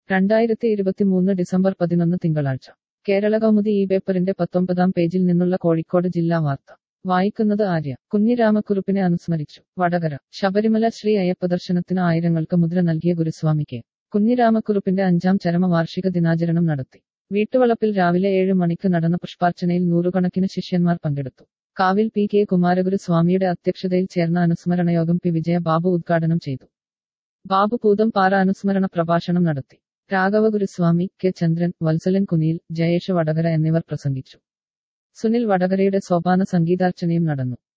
രണ്ടായിരത്തി ഇരുപത്തിമൂന്ന് ഡിസംബർ പതിനൊന്ന് തിങ്കളാഴ്ച കേരള കൗമുദി ഈ പേപ്പറിന്റെ പത്തൊമ്പതാം പേജിൽ നിന്നുള്ള കോഴിക്കോട് ജില്ലാ വാർത്ത വായിക്കുന്നത് ആര്യ കുഞ്ഞിരാമക്കുറുപ്പിനെ അനുസ്മരിച്ചു വടകര ശബരിമല ശ്രീ അയ്യപ്പ ദർശനത്തിന് ആയിരങ്ങൾക്ക് മുദ്ര നൽകിയ ഗുരുസ്വാമിക്ക് കുഞ്ഞിരാമക്കുറുപ്പിന്റെ അഞ്ചാം ചരമ വാർഷിക ദിനാചരണം നടത്തി വീട്ടുവളപ്പിൽ രാവിലെ ഏഴ് മണിക്ക് നടന്ന പുഷ്പാർച്ചനയിൽ നൂറുകണക്കിന് ശിഷ്യന്മാർ പങ്കെടുത്തു കാവിൽ പി കെ കുമാരഗുരു സ്വാമിയുടെ അധ്യക്ഷതയിൽ ചേർന്ന അനുസ്മരണ യോഗം പി വിജയ ബാബു ഉദ്ഘാടനം ചെയ്തു ബാബു പൂതം പാറ അനുസ്മരണ പ്രഭാഷണം നടത്തി രാഘവ ഗുരുസ്വാമി കെ ചന്ദ്രൻ വത്സലൻ കുനിയിൽ ജയേഷ് വടകര എന്നിവർ പ്രസംഗിച്ചു സുനിൽ വടകരയുടെ സോപാന സംഗീതാർച്ചനയും നടന്നു